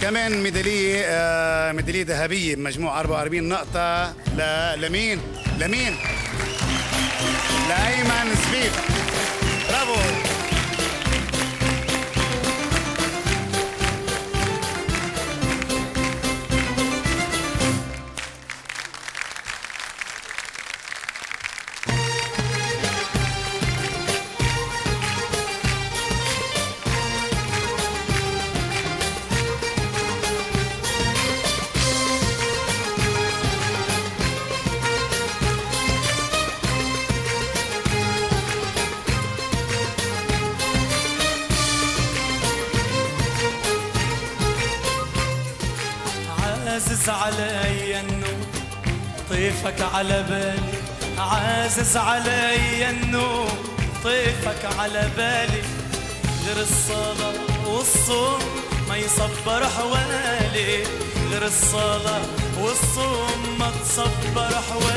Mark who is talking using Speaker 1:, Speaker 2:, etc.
Speaker 1: كمان ميداليه آه ميداليه ذهبيه بمجموع 44 نقطه ل... لمين لمين لايمن سبيب برافو
Speaker 2: عازز علي النور طيفك على بالي عازز علي النور طيفك على بالي غير الصلاة والصوم ما يصبر حوالي غير الصلاة والصوم ما تصبر حوالي